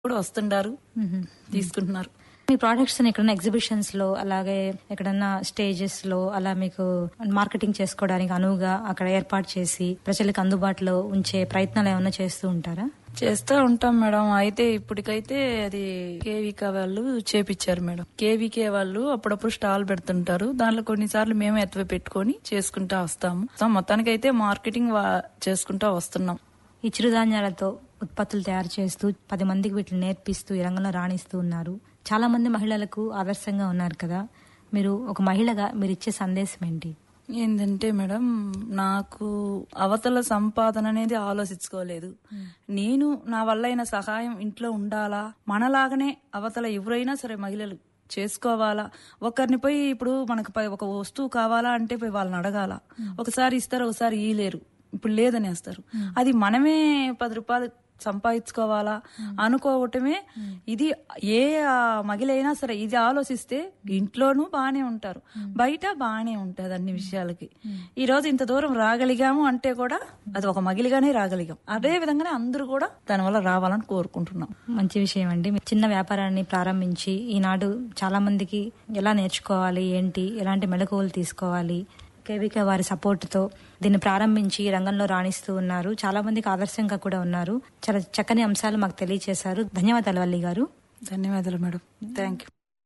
కూడా వస్తుండారు తీసుకుంటున్నారు మీ ప్రోడక్ట్స్ ఎక్కడన్నా ఎగ్జిబిషన్స్ లో అలాగే ఎక్కడన్నా స్టేజెస్ లో అలా మీకు మార్కెటింగ్ చేసుకోవడానికి అనువుగా అక్కడ ఏర్పాటు చేసి ప్రజలకు అందుబాటులో ఉంచే ప్రయత్నాలు ఏమైనా చేస్తూ ఉంటారా చేస్తూ ఉంటాం మేడం అయితే ఇప్పటికైతే అది కేవీకే వాళ్ళు చేపిచ్చారు మేడం కేవీకే వాళ్ళు అప్పుడప్పుడు స్టాల్ పెడుతుంటారు దాంట్లో కొన్నిసార్లు మేము ఎత్తువ పెట్టుకొని చేసుకుంటా వస్తాము సో మొత్తానికైతే మార్కెటింగ్ వా- చేసుకుంటా వస్తున్నాం ఈ చిరుధాన్యాలతో ఉత్పత్తులు తయారు చేస్తూ పది మందికి వీటిని నేర్పిస్తూ ఈ రంగంలో రాణిస్తూ ఉన్నారు చాలా మంది మహిళలకు ఆదర్శంగా ఉన్నారు కదా మీరు ఒక మహిళగా మీరు ఇచ్చే సందేశం ఏంటి ఏంటంటే మేడం నాకు అవతల సంపాదన అనేది ఆలోచించుకోలేదు నేను నా వల్ల అయిన సహాయం ఇంట్లో ఉండాలా మనలాగనే అవతల ఎవరైనా సరే మహిళలు చేసుకోవాలా ఒకరిని పోయి ఇప్పుడు మనకు పై ఒక వస్తువు కావాలా అంటే పోయి వాళ్ళని అడగాల ఒకసారి ఇస్తారు ఒకసారి ఇయ్యలేరు ఇప్పుడు లేదనేస్తారు అది మనమే పది రూపాయలు సంపాదించుకోవాలా అనుకోవటమే ఇది ఏ ఆ, మగిలైనా సరే ఇది ఆలోచిస్తే ఇంట్లోనూ బాగానే ఉంటారు బయట బాగానే ఉంటది అన్ని విషయాలకి ఈ రోజు ఇంత దూరం రాగలిగాము అంటే కూడా అది ఒక మగిలిగానే రాగలిగాం అదే విధంగానే అందరూ కూడా దానివల్ల రావాలని కోరుకుంటున్నాం మంచి విషయం అండి మీరు చిన్న వ్యాపారాన్ని ప్రారంభించి ఈనాడు చాలా మందికి ఎలా నేర్చుకోవాలి ఏంటి ఎలాంటి మెళకువలు తీసుకోవాలి కేవిక వారి సపోర్ట్ తో దీన్ని ప్రారంభించి ఈ రంగంలో రాణిస్తూ ఉన్నారు చాలా మందికి ఆదర్శంగా కూడా ఉన్నారు చాలా చక్కని అంశాలు మాకు తెలియజేశారు ధన్యవాదాలు వల్లి గారు ధన్యవాదాలు మేడం థ్యాంక్ యూ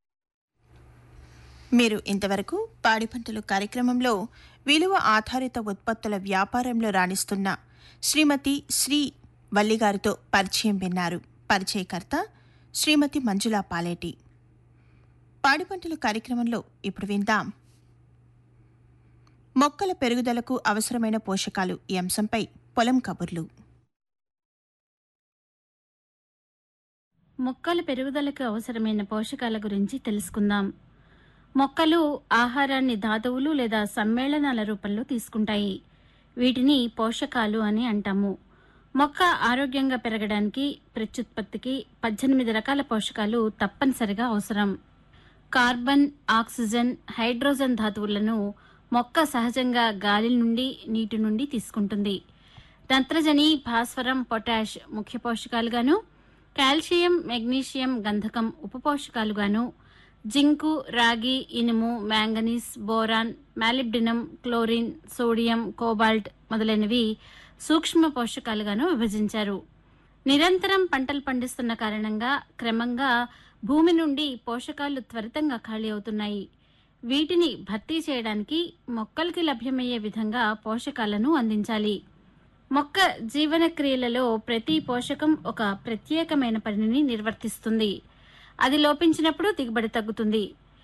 మీరు ఇంతవరకు పాడి పంటలు కార్యక్రమంలో విలువ ఆధారిత ఉత్పత్తుల వ్యాపారంలో రాణిస్తున్న శ్రీమతి శ్రీ వల్లిగారితో పరిచయం విన్నారు పరిచయకర్త శ్రీమతి మంజులా పాలేటి పాడి పంటలు కార్యక్రమంలో ఇప్పుడు విందాం మొక్కల పెరుగుదలకు అవసరమైన పోషకాలు ఈ అంశంపై పొలం కబుర్లు మొక్కల పెరుగుదలకు అవసరమైన పోషకాల గురించి తెలుసుకుందాం మొక్కలు ఆహారాన్ని ధాతువులు లేదా సమ్మేళనాల రూపంలో తీసుకుంటాయి వీటిని పోషకాలు అని అంటాము మొక్క ఆరోగ్యంగా పెరగడానికి ప్రత్యుత్పత్తికి పద్దెనిమిది రకాల పోషకాలు తప్పనిసరిగా అవసరం కార్బన్ ఆక్సిజన్ హైడ్రోజన్ ధాతువులను మొక్క సహజంగా గాలి నుండి నీటి నుండి తీసుకుంటుంది నత్రజని భాస్వరం పొటాష్ ముఖ్య పోషకాలుగాను కాల్షియం మెగ్నీషియం గంధకం ఉప పోషకాలుగాను జింకు రాగి ఇనుము manganese boron molybdenum chlorine sodium cobalt మొదలైనవి సూక్ష్మ పోషకాలుగాను విభజించారు నిరంతరం పంటలు పండిస్తున్న కారణంగా క్రమంగా భూమి నుండి పోషకాలు త్వరితంగా ఖాళీ అవుతున్నాయి వీటిని భర్తీ చేయడానికి మొక్కలకి లభ్యమయ్యే విధంగా పోషకాలను అందించాలి మొక్క జీవన క్రియలలో ప్రతి పోషకం ఒక ప్రత్యేకమైన పనిని నిర్వర్తిస్తుంది అది లోపించినప్పుడు దిగుబడి తగ్గుతుంది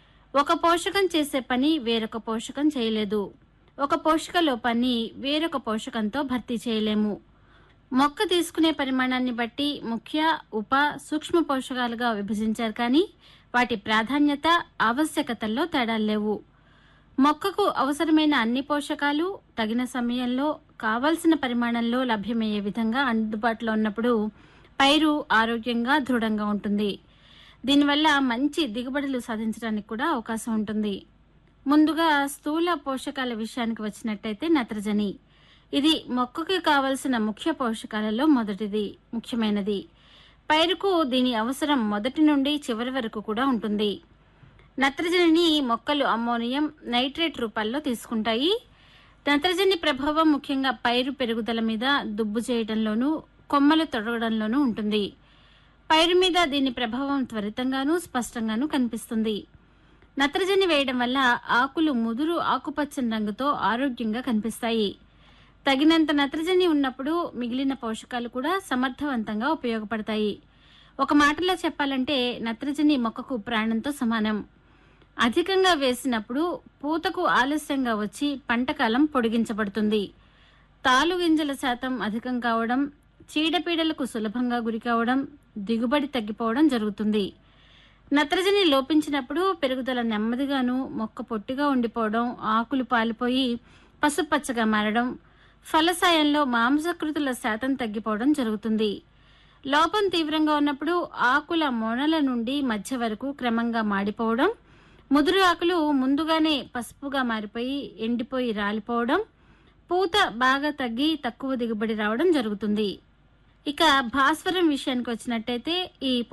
ఒక పోషకం చేసే పని వేరొక పోషకం చేయలేదు ఒక పోషక లోపాన్ని వేరొక పోషకంతో భర్తీ చేయలేము మొక్క తీసుకునే పరిమాణాన్ని బట్టి ముఖ్య ఉప సూక్ష్మ పోషకాలుగా విభజించారు కానీ వాటి ప్రాధాన్యత ఆవశ్యకతల్లో తేడాలు లేవు మొక్కకు అవసరమైన అన్ని పోషకాలు తగిన సమయంలో కావలసిన పరిమాణంలో లభ్యమయ్యే విధంగా అందుబాటులో ఉన్నప్పుడు పైరు ఆరోగ్యంగా దృఢంగా ఉంటుంది దీనివల్ల మంచి దిగుబడులు సాధించడానికి కూడా అవకాశం ఉంటుంది ముందుగా స్థూల పోషకాల విషయానికి వచ్చినట్టయితే నత్రజని ఇది మొక్కకు కావలసిన ముఖ్య పోషకాలలో మొదటిది ముఖ్యమైనది పైరుకు దీని అవసరం మొదటి నుండి చివరి వరకు కూడా ఉంటుంది నత్రజనిని మొక్కలు అమ్మోనియం నైట్రేట్ రూపాల్లో తీసుకుంటాయి నత్రజని ప్రభావం ముఖ్యంగా పైరు పెరుగుదల మీద దుబ్బు చేయడంలోనూ కొమ్మలు తొడగడంలోనూ ఉంటుంది పైరు మీద దీని ప్రభావం త్వరితంగానూ స్పష్టంగానూ కనిపిస్తుంది నత్రజని వేయడం వల్ల ఆకులు ముదురు ఆకుపచ్చని రంగుతో ఆరోగ్యంగా కనిపిస్తాయి తగినంత నత్రజని ఉన్నప్పుడు మిగిలిన పోషకాలు కూడా సమర్థవంతంగా ఉపయోగపడతాయి ఒక మాటలో చెప్పాలంటే నత్రజని మొక్కకు ప్రాణంతో సమానం అధికంగా వేసినప్పుడు పూతకు ఆలస్యంగా వచ్చి పంటకాలం పొడిగించబడుతుంది తాలు గింజల శాతం అధికం కావడం చీడపీడలకు సులభంగా గురి కావడం దిగుబడి తగ్గిపోవడం జరుగుతుంది నత్రజని లోపించినప్పుడు పెరుగుదల నెమ్మదిగాను మొక్క పొట్టిగా ఉండిపోవడం ఆకులు పాలిపోయి పసుపచ్చగా మారడం ఫలసాయంలో మాంసకృతుల శాతం తగ్గిపోవడం జరుగుతుంది లోపం తీవ్రంగా ఉన్నప్పుడు ఆకుల మొనల నుండి మధ్య వరకు క్రమంగా మాడిపోవడం ముదురు ఆకులు ముందుగానే పసుపుగా మారిపోయి ఎండిపోయి రాలిపోవడం పూత బాగా తగ్గి తక్కువ దిగుబడి రావడం జరుగుతుంది ఇక భాస్వరం విషయానికి వచ్చినట్టయితే ఈ